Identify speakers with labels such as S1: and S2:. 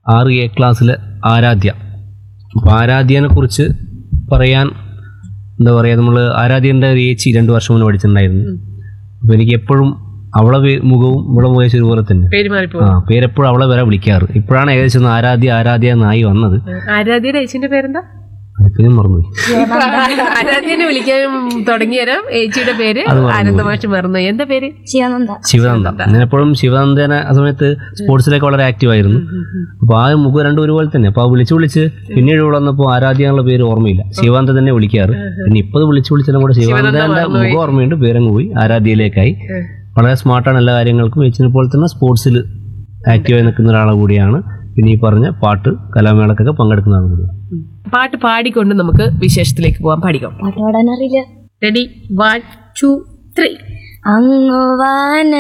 S1: ആറ് എ ക്ലാസ്സിലെ ആരാധ്യ അപ്പോൾ ആരാധ്യനെ കുറിച്ച് പറയാൻ എന്താ പറയുക നമ്മൾ ആരാധ്യൻ്റെ ഒരു ഏച്ചി രണ്ട് വർഷം മുന്നേ പഠിച്ചിട്ടുണ്ടായിരുന്നു അപ്പോൾ എനിക്ക് എപ്പോഴും അവളെ പേ- മുഖവും ഇവിടെ മുഖേശം ഒരുപോലെ തന്നെ
S2: പേര് മാറിപ്പോ
S1: ആ പേരെപ്പോഴും അവളെ വരെ വിളിക്കാറ് ഇപ്പോഴാണ് ഏകദേശം ഒന്ന് ആരാധ്യ ആരാധ്യ എന്നായി വന്നത്
S2: ആരാധ്യയുടെ ഏച്ചിന്റെ പേരെന്താ
S1: അതിപ്പോ ഞാൻ മറന്നുപോയി
S2: ആരാധ്യനെ വിളിക്കാൻ തുടങ്ങിയരം ഏച്ചിയുടെ പേര്
S1: അത് മറന്നുപോയി.
S2: ആനന്ദമാഷ് മറന്നു എന്താ പേര്
S3: ശിവാനന്ദ
S1: ശിവനന്ദ ഞാൻ എപ്പോഴും ശിവനന്ദനെ ആ സമയത്ത് സ്പോർട്സിലേക്ക് വളരെ ആക്റ്റീവ് ആയിരുന്നു അപ്പോൾ ആ മുഖം രണ്ടും ഒരുപോലെ തന്നെ അപ്പോൾ ആ വിളിച്ച് വിളിച്ച് പിന്നീട് ഇവിടെ വന്നപ്പോൾ ആരാധ്യ എന്നുള്ള പേര് ഓർമ്മയില്ല ശിവാനന്ദ തന്നെ വിളിക്കാറ് പിന്നെ ഇപ്പോൾ വിളിച്ച് വിളിച്ചാലും കൂടെ ശിവാനന്ദന്റെ മുഖം ഓർമ്മയുണ്ട് പേരങ്ങ് പോയി ആരാധ്യയിലേക്കായി വളരെ സ്മാർട്ടാണ് എല്ലാ കാര്യങ്ങൾക്കും ഏച്ചിനെ പോലെ തന്നെ സ്പോർട്സിൽ ആക്റ്റീവായി നിൽക്കുന്ന ഒരാളെ കൂടിയാണ് പിന്നെ ഈ പറഞ്ഞ പാട്ട് കലാമേളക്കൊക്കെ പങ്കെടുക്കുന്ന ആൾ കൂടിയാണ്
S2: പാട്ട് പാടിക്കൊണ്ട് നമുക്ക് വിശേഷത്തിലേക്ക് പോകാം പഠിക്കാം
S3: പാട്ട് പാടാൻ അറിയില്ല
S2: റെഡി വൺ ടു ത്രീ
S3: അങ്ങ് വാന